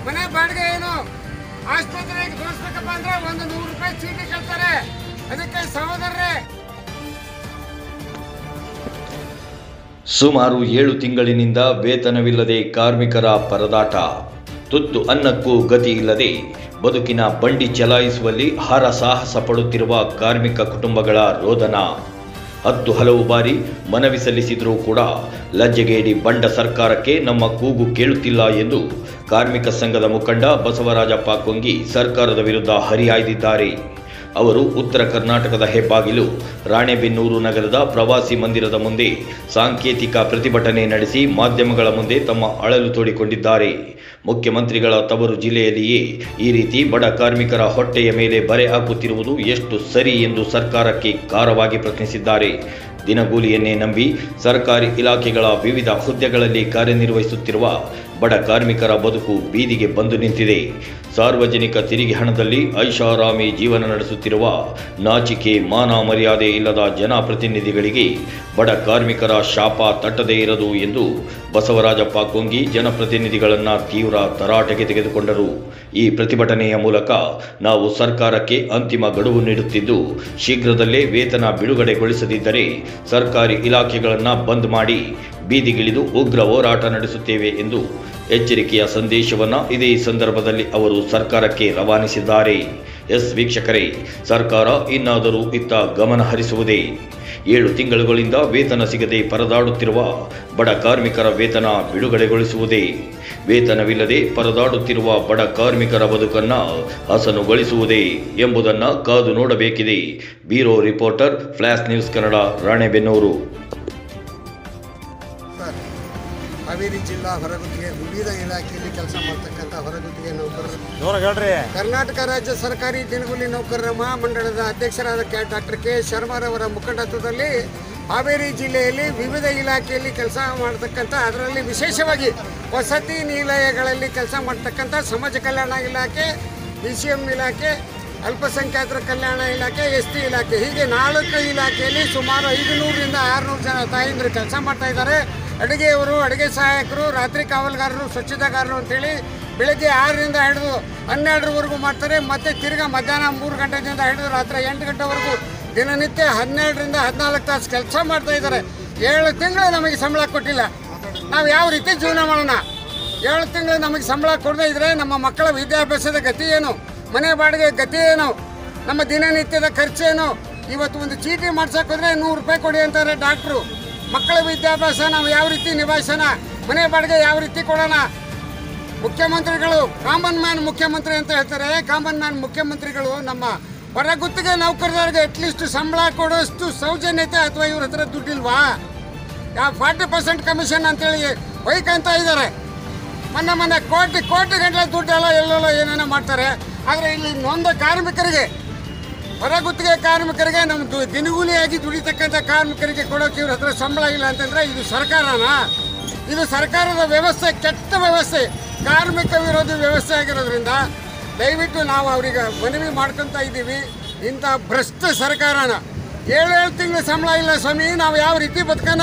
ಮನೆ ಬಾಡಿಗೆ ಏನು ಆಸ್ಪತ್ರೆಗೆ ತೋರಿಸ್ಬೇಕಪ್ಪ ಅಂದ್ರೆ ಒಂದು ನೂರು ರೂಪಾಯಿ ಚೀಟಿ ಕೇಳ್ತಾರೆ ಅದಕ್ಕೆ ಸಹೋದರರೇ ಸುಮಾರು ಏಳು ತಿಂಗಳಿನಿಂದ ವೇತನವಿಲ್ಲದೆ ಕಾರ್ಮಿಕರ ಪರದಾಟ ತುತ್ತು ಅನ್ನಕ್ಕೂ ಗತಿ ಇಲ್ಲದೆ ಬದುಕಿನ ಬಂಡಿ ಚಲಾಯಿಸುವಲ್ಲಿ ಹರಸಾಹಸ ಪಡುತ್ತಿರುವ ಕಾರ್ಮಿಕ ಕುಟುಂಬಗಳ ರೋದನ ಹತ್ತು ಹಲವು ಬಾರಿ ಮನವಿ ಸಲ್ಲಿಸಿದರೂ ಕೂಡ ಲಜ್ಜೆಗೇಡಿ ಬಂಡ ಸರ್ಕಾರಕ್ಕೆ ನಮ್ಮ ಕೂಗು ಕೇಳುತ್ತಿಲ್ಲ ಎಂದು ಕಾರ್ಮಿಕ ಸಂಘದ ಮುಖಂಡ ಬಸವರಾಜಪ್ಪ ಕೊಂಗಿ ಸರ್ಕಾರದ ವಿರುದ್ಧ ಹರಿಹಾಯ್ದಿದ್ದಾರೆ ಅವರು ಉತ್ತರ ಕರ್ನಾಟಕದ ಹೆಬ್ಬಾಗಿಲು ರಾಣೆಬೆನ್ನೂರು ನಗರದ ಪ್ರವಾಸಿ ಮಂದಿರದ ಮುಂದೆ ಸಾಂಕೇತಿಕ ಪ್ರತಿಭಟನೆ ನಡೆಸಿ ಮಾಧ್ಯಮಗಳ ಮುಂದೆ ತಮ್ಮ ಅಳಲು ತೋಡಿಕೊಂಡಿದ್ದಾರೆ ಮುಖ್ಯಮಂತ್ರಿಗಳ ತವರು ಜಿಲ್ಲೆಯಲ್ಲಿಯೇ ಈ ರೀತಿ ಬಡ ಕಾರ್ಮಿಕರ ಹೊಟ್ಟೆಯ ಮೇಲೆ ಬರೆ ಹಾಕುತ್ತಿರುವುದು ಎಷ್ಟು ಸರಿ ಎಂದು ಸರ್ಕಾರಕ್ಕೆ ಖಾರವಾಗಿ ಪ್ರಶ್ನಿಸಿದ್ದಾರೆ ದಿನಗೂಲಿಯನ್ನೇ ನಂಬಿ ಸರ್ಕಾರಿ ಇಲಾಖೆಗಳ ವಿವಿಧ ಹುದ್ದೆಗಳಲ್ಲಿ ಕಾರ್ಯನಿರ್ವಹಿಸುತ್ತಿರುವ ಬಡ ಕಾರ್ಮಿಕರ ಬದುಕು ಬೀದಿಗೆ ಬಂದು ನಿಂತಿದೆ ಸಾರ್ವಜನಿಕ ತೆರಿಗೆ ಹಣದಲ್ಲಿ ಐಷಾರಾಮಿ ಜೀವನ ನಡೆಸುತ್ತಿರುವ ನಾಚಿಕೆ ಮಾನ ಮರ್ಯಾದೆ ಇಲ್ಲದ ಜನಪ್ರತಿನಿಧಿಗಳಿಗೆ ಬಡ ಕಾರ್ಮಿಕರ ಶಾಪ ತಟ್ಟದೇ ಇರದು ಎಂದು ಬಸವರಾಜಪ್ಪ ಕೊಂಗಿ ಜನಪ್ರತಿನಿಧಿಗಳನ್ನ ತೀವ್ರ ತರಾಟೆಗೆ ತೆಗೆದುಕೊಂಡರು ಈ ಪ್ರತಿಭಟನೆಯ ಮೂಲಕ ನಾವು ಸರ್ಕಾರಕ್ಕೆ ಅಂತಿಮ ಗಡುವು ನೀಡುತ್ತಿದ್ದು ಶೀಘ್ರದಲ್ಲೇ ವೇತನ ಬಿಡುಗಡೆಗೊಳಿಸದಿದ್ದರೆ ಸರ್ಕಾರಿ ಇಲಾಖೆಗಳನ್ನು ಬಂದ್ ಮಾಡಿ ಬೀದಿಗಿಳಿದು ಉಗ್ರ ಹೋರಾಟ ನಡೆಸುತ್ತೇವೆ ಎಂದು ಎಚ್ಚರಿಕೆಯ ಸಂದೇಶವನ್ನ ಇದೇ ಸಂದರ್ಭದಲ್ಲಿ ಅವರು ಸರ್ಕಾರಕ್ಕೆ ರವಾನಿಸಿದ್ದಾರೆ ಎಸ್ ವೀಕ್ಷಕರೇ ಸರ್ಕಾರ ಇನ್ನಾದರೂ ಇತ್ತ ಗಮನ ಹರಿಸುವುದೇ ಏಳು ತಿಂಗಳುಗಳಿಂದ ವೇತನ ಸಿಗದೆ ಪರದಾಡುತ್ತಿರುವ ಬಡ ಕಾರ್ಮಿಕರ ವೇತನ ಬಿಡುಗಡೆಗೊಳಿಸುವುದೇ ವೇತನವಿಲ್ಲದೆ ಪರದಾಡುತ್ತಿರುವ ಬಡ ಕಾರ್ಮಿಕರ ಬದುಕನ್ನ ಹಸನುಗೊಳಿಸುವುದೇ ಎಂಬುದನ್ನ ಕಾದು ನೋಡಬೇಕಿದೆ bureau reporter flash news Kannada Ranebennur sir Haveri ಜಿಲ್ಲಾ ಹೊರಗುತ್ತಿಗೆ ವಿವಿಧ ಇಲಾಖೆಯಲ್ಲಿ ಕೆಲಸ ಮಾಡ್ತಕ್ಕಂಥ ಹೊರಗುತ್ತಿಗೆ ನೌಕರರು ಜೋರಾಗಿ ಹೇಳ್ರಿ ಕರ್ನಾಟಕ ರಾಜ್ಯ ಸರ್ಕಾರಿ ದಿನಗೂಲಿ ನೌಕರರ ಮಹಾಮಂಡಳದ ಅಧ್ಯಕ್ಷರಾದ ಕೆ ಡಾಕ್ಟರ್ ಕೆ ಶರ್ಮರವರ ಮುಖಂಡತ್ವದಲ್ಲಿ ಹಾವೇರಿ ಜಿಲ್ಲೆಯಲ್ಲಿ ವಿವಿಧ ಇಲಾಖೆಯಲ್ಲಿ ಕೆಲಸ ಮಾಡ್ತಕ್ಕಂಥ ಅದರಲ್ಲಿ ವಿಶೇಷವಾಗಿ ವಸತಿ ನಿಲಯಗಳಲ್ಲಿ ಕೆಲಸ ಮಾಡ್ತಕ್ಕಂಥ ಸಮಾಜ ಕಲ್ಯಾಣ ಇಲಾಖೆ ಬಿ ಸಿ ಎಂ ಇಲಾಖೆ ಅಲ್ಪಸಂಖ್ಯಾತರ ಕಲ್ಯಾಣ ಇಲಾಖೆ ಎಸ್ ಟಿ ಇಲಾಖೆ ಹೀಗೆ ನಾಲ್ಕು ಇಲಾಖೆಯಲ್ಲಿ ಸುಮಾರು ಐದುನೂರರಿಂದ ಆರುನೂರು ಜನ ತಾಯಂದಿರು ಕೆಲಸ ಮಾಡ್ತಾ ಇದ್ದಾರೆ ಅಡುಗೆಯವರು ಅಡುಗೆ ಸಹಾಯಕರು ರಾತ್ರಿ ಕಾವಲುಗಾರರು ಸ್ವಚ್ಛತಾಗಾರರು ಅಂತೇಳಿ ಬೆಳಗ್ಗೆ ಆರರಿಂದ ಹಿಡಿದು ಹನ್ನೆರಡರವರೆಗೂ ಮಾಡ್ತಾರೆ ಮತ್ತೆ ತಿರ್ಗಾ ಮಧ್ಯಾಹ್ನ ಮೂರು ಗಂಟೆಯಿಂದ ಹಿಡಿದು ರಾತ್ರಿ ಎಂಟು ಗಂಟೆವರೆಗೂ ದಿನನಿತ್ಯ ಹನ್ನೆರಡರಿಂದ ಹದಿನಾಲ್ಕು ತಾಸು ಕೆಲಸ ಮಾಡ್ತಾ ಇದ್ದಾರೆ ಏಳು ತಿಂಗಳು ನಮಗೆ ಸಂಬಳ ಕೊಟ್ಟಿಲ್ಲ ನಾವು ಯಾವ ರೀತಿ ಜೀವನ ಮಾಡೋಣ ಏಳು ತಿಂಗಳು ನಮಗೆ ಸಂಬಳ ಕೊಡದೇ ಇದ್ರೆ ನಮ್ಮ ಮಕ್ಕಳ ವಿದ್ಯಾಭ್ಯಾಸದ ಗತಿ ಏನು ಮನೆ ಬಾಡಿಗೆ ಗತಿ ಏನು ನಮ್ಮ ದಿನನಿತ್ಯದ ಖರ್ಚೇನು ಇವತ್ತು ಒಂದು ಚೀಟಿ ಮಾಡ್ಸಕ್ಕೆ ಹೋದ್ರೆ ನೂರು ರೂಪಾಯಿ ಕೊಡಿ ಅಂತಾರೆ ಡಾಕ್ಟ್ರು ಮಕ್ಕಳ ವಿದ್ಯಾಭ್ಯಾಸ ನಾವು ಯಾವ ರೀತಿ ನಿಭಾಯಿಸೋಣ ಮನೆ ಬಾಡಿಗೆ ಯಾವ ರೀತಿ ಕೊಡೋಣ ಮುಖ್ಯಮಂತ್ರಿಗಳು ಕಾಮನ್ ಮ್ಯಾನ್ ಮುಖ್ಯಮಂತ್ರಿ ಅಂತ ಹೇಳ್ತಾರೆ ಕಾಮನ್ ಮ್ಯಾನ್ ಮುಖ್ಯಮಂತ್ರಿಗಳು ನಮ್ಮ ಹೊರಗುತ್ತಿಗೆ ನೌಕರರಿಗೆ ಅಟ್ಲೀಸ್ಟ್ ಸಂಬಳ ಕೊಡೋಷ್ಟು ಸೌಜನ್ಯತೆ ಅಥವಾ ಇವ್ರ ಹತ್ರ ದುಡ್ಡಿಲ್ವಾ ಯಾವ ಫಾರ್ಟಿ ಪರ್ಸೆಂಟ್ ಕಮಿಷನ್ ಅಂತೇಳಿ ಒಯ್ಕಂತ ಇದ್ದಾರೆ ಮೊನ್ನೆ ಮೊನ್ನೆ ಕೋಟಿ ಕೋಟಿ ಗಂಟಲೆ ದುಡ್ಡೆಲ್ಲ ಎಲ್ಲೆಲ್ಲೋ ಏನೇನೋ ಮಾಡ್ತಾರೆ ಆದರೆ ಇಲ್ಲಿ ನೊಂದ ಕಾರ್ಮಿಕರಿಗೆ ಹೊರಗುತ್ತಿಗೆ ಕಾರ್ಮಿಕರಿಗೆ ನಮ್ಮ ದು- ದಿನಗೂಲಿಯಾಗಿ ದುಡಿತಕ್ಕಂಥ ಕಾರ್ಮಿಕರಿಗೆ ಕೊಡೋಕೆ ಇವ್ರ ಹತ್ರ ಸಂಬಳ ಇಲ್ಲ ಅಂತಂದ್ರೆ ಇದು ಸರ್ಕಾರನಾ ಇದು ಸರ್ಕಾರದ ವ್ಯವಸ್ಥೆ ಕೆಟ್ಟ ವ್ಯವಸ್ಥೆ ಕಾರ್ಮಿಕ ವಿರೋಧಿ ವ್ಯವಸ್ಥೆ ಆಗಿರೋದ್ರಿಂದ ದಯವಿಟ್ಟು ನಾವು ಅವರಿಗೆ ಮನವಿ ಮಾಡ್ಕೊತ ಇದ್ದೀವಿ ಇಂಥ ಭ್ರಷ್ಟ ಸರ್ಕಾರನ ಏಳು ಏಳು ತಿಂಗಳು ಸಂಬಳ ಇಲ್ಲ ಸ್ವಾಮಿ ನಾವು ಯಾವ ರೀತಿ ಬದುಕೋಣ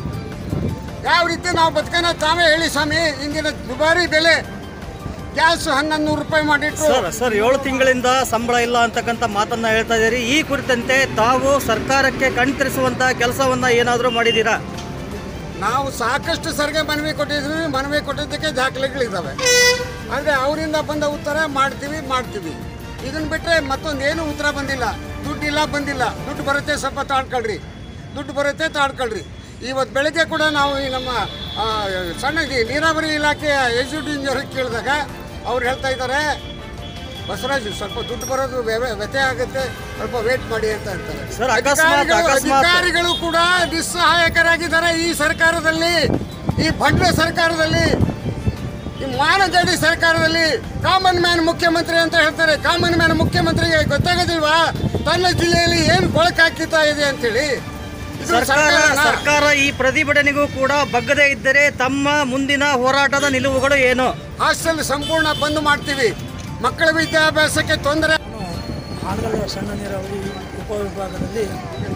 ಯಾವ ರೀತಿ ನಾವು ಬದುಕೋಣ ತಾವೇ ಹೇಳಿ ಸ್ವಾಮಿ ಇಂದಿನ ದುಬಾರಿ ಬೆಲೆ ಗ್ಯಾಸ್ ಹನ್ನೊಂದು ನೂರು ರೂಪಾಯಿ ಮಾಡಿಟ್ರು ಸರ್ ಸರ್ ಏಳು ತಿಂಗಳಿಂದ ಸಂಬಳ ಇಲ್ಲ ಅಂತಕ್ಕಂಥ ಮಾತನ್ನ ಹೇಳ್ತಾ ಇದ್ದೀರಿ ಈ ಕುರಿತಂತೆ ತಾವು ಸರ್ಕಾರಕ್ಕೆ ಕಣ್ತರಿಸುವಂತ ಕೆಲಸವನ್ನ ಏನಾದರೂ ಮಾಡಿದ್ದೀರಾ ನಾವು ಸಾಕಷ್ಟು ಸರ್ಗೆ ಮನವಿ ಕೊಟ್ಟಿದ್ವಿ ಮನವಿ ಕೊಟ್ಟಿದ್ದಕ್ಕೆ ದಾಖಲೆಗಳಿದ್ದಾವೆ ಆದರೆ ಅವರಿಂದ ಬಂದ ಉತ್ತರ ಮಾಡ್ತೀವಿ ಮಾಡ್ತೀವಿ ಇದನ್ನ ಬಿಟ್ಟರೆ ಮತ್ತೊಂದು ಏನು ಉತ್ತರ ಬಂದಿಲ್ಲ ದುಡ್ಡು ಇಲ್ಲ ಬಂದಿಲ್ಲ ದುಡ್ಡು ಬರುತ್ತೆ ಸ್ವಲ್ಪ ತಾಡ್ಕೊಳ್ರಿ ದುಡ್ಡು ಬರುತ್ತೆ ತಾಡ್ಕೊಳ್ರಿ ಇವತ್ತು ಬೆಳಗ್ಗೆ ಕೂಡ ನಾವು ಈ ನಮ್ಮ ಆ, ಸಣ್ಣ ಈ ನೀರಾವರಿ ಇಲಾಖೆಯ ಎಕ್ಸಿಕ್ಯೂಟಿವ್ ಇಂಜಿನಿಯರ್ ಕೇಳಿದಾಗ ಅವ್ರು ಹೇಳ್ತಾ ಇದ್ದಾರೆ ಬಸವರಾಜ್ ಸ್ವಲ್ಪ ದುಡ್ಡು ಬರೋದು ವ್ಯ- ವ್ಯತ್ಯಯ ಆಗುತ್ತೆ ಸ್ವಲ್ಪ ವೇಟ್ ಮಾಡಿ ಅಂತ ಹೇಳ್ತಾರೆ ಸರ್, ಅಕಸ್ಮಾತ್- ಅಧಿಕಾರಿಗಳು- ಅಕಸ್ಮಾತ್- ಅಧಿಕಾರಿಗಳು ಕೂಡ ನಿಸ್ಸಹಾಯಕರಾಗಿದ್ದಾರೆ ಈ ಸರ್ಕಾರದಲ್ಲಿ ಈ ಭಂಡ್ರ ಸರ್ಕಾರದಲ್ಲಿ ಈ ಮಾನಜಡಿ ಸರ್ಕಾರದಲ್ಲಿ ಕಾಮನ್ ಮ್ಯಾನ್ ಮುಖ್ಯಮಂತ್ರಿ ಅಂತ ಹೇಳ್ತಾರೆ ಕಾಮನ್ ಮ್ಯಾನ್ ಮುಖ್ಯಮಂತ್ರಿಗೆ ಗೊತ್ತಾಗೋದಿಲ್ವಾ ತನ್ನ ಜಿಲ್ಲೆಯಲ್ಲಿ ಏನು ಕೊಳಕಾಕಿತಾ ಇದೆ ಅಂತೇಳಿ ಇದು ಸರ್ಕಾರ ಸರ್ಕಾರನಾ? ಸರ್ಕಾರ ಈ ಪ್ರತಿಭಟನೆಗೂ ಕೂಡ ಬಗ್ಗದೇ ಇದ್ದರೆ ತಮ್ಮ ಮುಂದಿನ ಹೋರಾಟದ ನಿಲುವುಗಳು ಏನು ಹಾಸ್ಟೆಲ್ ಸಂಪೂರ್ಣ ಬಂದ್ ಮಾಡ್ತೀವಿ ಮಕ್ಕಳ ವಿದ್ಯಾಭ್ಯಾಸಕ್ಕೆ ತೊಂದರೆ ಹಾನಗಲ್ ಸಣ್ಣ ನೀರಾವರಿ ಉಪವಿಭಾಗದಲ್ಲಿ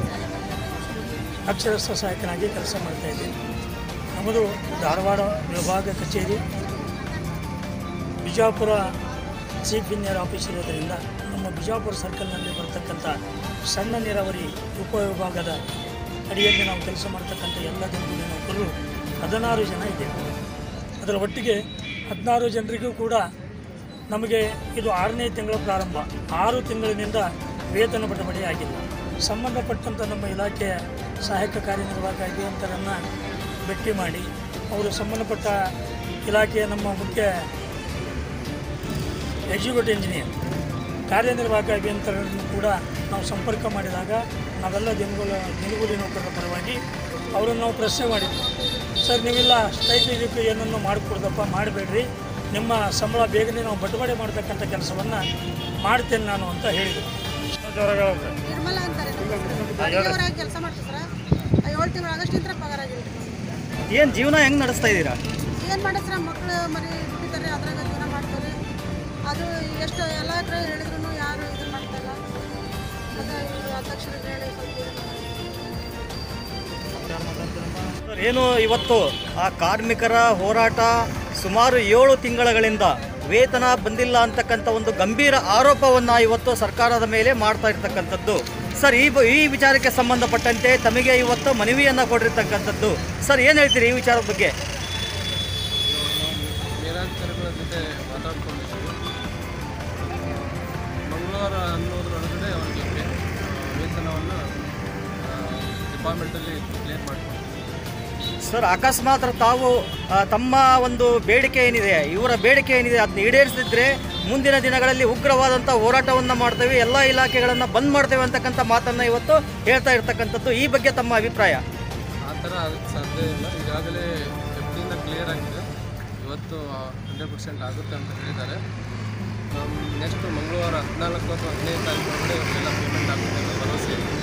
ಅಕ್ಷರಸ್ಥ ಸಹಾಯಕನಾಗಿ ಕೆಲಸ ಮಾಡ್ತಾಯಿದ್ದೀನಿ ನಮ್ಮದು ಧಾರವಾಡ ವಿಭಾಗ ಕಚೇರಿ ಬಿಜಾಪುರ ಚೀಫ್ ಇಂಜಿನಿಯರ್ ಆಫೀಸ್ ಇರೋದರಿಂದ ನಮ್ಮ ಬಿಜಾಪುರ ಸರ್ಕಲ್ನಲ್ಲಿ ಬರ್ತಕ್ಕಂಥ ಸಣ್ಣ ನೀರಾವರಿ ಉಪವಿಭಾಗದ ಅಡಿಯಲ್ಲಿ ನಾವು ಕೆಲಸ ಮಾಡ್ತಕ್ಕಂಥ ಎಲ್ಲ ದಿನಗೂಲಿ ನೌಕರರು ಹದಿನಾರು ಜನ ಇದ್ದೇವೆ ಅದರ ಒಟ್ಟಿಗೆ ಹದಿನಾರು ಜನರಿಗೂ ಕೂಡ ನಮಗೆ ಇದು ಆರನೇ ತಿಂಗಳ ಪ್ರಾರಂಭ ಆರು ತಿಂಗಳಿನಿಂದ ವೇತನ ಬಟಬಡಿ ಆಗಿಲ್ಲ ಸಂಬಂಧಪಟ್ಟಂಥ ನಮ್ಮ ಇಲಾಖೆಯ ಸಹಾಯಕ ಕಾರ್ಯನಿರ್ವಾಹಕ ಅಭಿಯಂತರನ್ನು ಭೇಟಿ ಮಾಡಿ ಅವರು ಸಂಬಂಧಪಟ್ಟ ಇಲಾಖೆಯ ನಮ್ಮ ಮುಖ್ಯ ಎಕ್ಸಿಕ್ಯೂಟಿವ್ ಇಂಜಿನಿಯರ್ ಕಾರ್ಯನಿರ್ವಾಹಕ ಅಭಿಯಂತರನ್ನು ಕೂಡ ನಾವು ಸಂಪರ್ಕ ಮಾಡಿದಾಗ ನಾವೆಲ್ಲ ದಿನಗೂಲ ದಿನಗೂಲಿ ನೌಕರರ ಪರವಾಗಿ ಅವರನ್ನು ನಾವು ಪ್ರಶ್ನೆ ಮಾಡಿದ್ವಿ ಸರ್ ನೀವಿಲ್ಲ ಸ್ಟ್ರೈಕ್ ಇದಕ್ಕೆ ಏನನ್ನು ಮಾಡಿಕೊಡ್ದಪ್ಪ ಮಾಡಬೇಡ್ರಿ ನಿಮ್ಮ ಸಂಬಳ ಬೇಗನೆ ನಾವು ಬಟುವಡೆ ಮಾಡ್ತಕ್ಕಂಥ ಕೆಲಸವನ್ನು ಮಾಡ್ತೇನೆ ನಾನು ಅಂತ ಹೇಳಿದರು ನಿರ್ಮಲ ಅಂತಾರೆ ಅಡುಗೆಯವರಾಗಿ ಕೆಲಸ ಮಾಡ್ತೀವಿ ಸರ್ ಏಳು ತಿಂಗಳು ಆಗಸ್ಟಿಂದ ಪಗಾರ ಆಗಿಲ್ಲ ಏನು ಜೀವನ ಹೆಂಗೆ ನಡೆಸ್ತಾ ಇದ್ದೀರಾ ಏನು ಮಾಡಿ ಸರ್ ಮಕ್ಕಳು ಮರಿ ದುಡಿತಾರೆ ಅದ್ರಾಗ ಜೀವನ ಮಾಡ್ತಾರೆ ಅದು ಎಷ್ಟು ಎಲ್ಲ ಕಡೆ ಹೇಳಿದ್ರು ಯಾರು ಇದು ಮಾಡ್ತಾಯಿಲ್ಲ ಮತ್ತು ಇವರು ಅಧ್ಯಕ್ಷರಿಗೆ ಹೇಳಿ ಸ್ವಲ್ಪ ಇದು ಮಾಡಿ. ಸರ್, ಏನು ಇವತ್ತು ಆ ಕಾರ್ಮಿಕರ ಹೋರಾಟ ಸುಮಾರು ಏಳು ತಿಂಗಳುಗಳಿಂದ ವೇತನ ಬಂದಿಲ್ಲ ಅಂತಕ್ಕಂಥ ಒಂದು ಗಂಭೀರ ಆರೋಪವನ್ನು ಇವತ್ತು ಸರ್ಕಾರದ ಮೇಲೆ ಮಾಡ್ತಾ ಇರ್ತಕ್ಕಂಥದ್ದು ಸರ್ ಈ ಬ- ಈ ವಿಚಾರಕ್ಕೆ ಸಂಬಂಧಪಟ್ಟಂತೆ ತಮಗೆ ಇವತ್ತು ಮನವಿಯನ್ನು ಕೊಟ್ಟಿರ್ತಕ್ಕಂಥದ್ದು ಸರ್ ಏನು ಹೇಳ್ತೀರಿ ಈ ವಿಚಾರದ ಬಗ್ಗೆ ಮೇಲಾಧಿಕಾರಿಗಳ ಜೊತೆ ಮಾತಾಡ್ಕೊಂಡಿದ್ದೀವಿ ಮಂಗಳವಾರ ಅನ್ನೋದ್ರೊಳಗಡೆ ಅವರಿಗೆ ವೇ- ವೇತನವನ್ನು ಡಿಪಾರ್ಟ್ಮೆಂಟಲ್ಲಿ ಕ್ಲಿಯರ್ ಮಾಡ್ಕೊಡ್ತೀವಿ ಸರ್ ಅಕಸ್ಮಾತ್ ತಾವು ಆ, ತಮ್ಮ ಒಂದು ಬೇಡಿಕೆ ಏನಿದೆ ಇವರ ಬೇಡಿಕೆ ಏನಿದೆ ಅದನ್ನ ಈಡೇರಿಸಿದ್ರೆ ಮುಂದಿನ ದಿನಗಳಲ್ಲಿ ಉಗ್ರವಾದಂಥ ಹೋರಾಟವನ್ನು ಮಾಡ್ತೇವೆ ಎಲ್ಲ ಇಲಾಖೆಗಳನ್ನು ಬಂದ್ ಮಾಡ್ತೇವೆ ಅಂತಕ್ಕಂಥ ಮಾತನ್ನು ಇವತ್ತು ಹೇಳ್ತಾ ಇರ್ತಕ್ಕಂಥದ್ದು ಈ ಬಗ್ಗೆ ತಮ್ಮ ಅಭಿಪ್ರಾಯ ಆ ಥರ ಆಗಕ್ಕೆ ಸಾಧ್ಯ ಇಲ್ಲ ಈಗಾಗಲೇ ಫಿಫ್ಟಿಯಿಂದ ಕ್ಲಿಯರ್ ಆಗಿದೆ ಇವತ್ತು ಹಂಡ್ರೆಡ್ ಪರ್ಸೆಂಟ್ ಆಗುತ್ತೆ ಅಂತ ಹೇಳಿದ್ದಾರೆ ನೆಕ್ಸ್ಟ್ ಮಂಗಳವಾರ ಹದಿನಾಲ್ಕು ಅಥವಾ ಹದಿನೈದು ತಾರೀಕು ಒಳಗಡೆ ಇವರಿಗೆಲ್ಲ ಪೇಮೆಂಟ್ ಆಗುತ್ತೆ ಅನ್ನೋ ಭರವಸೆ ಇದೆ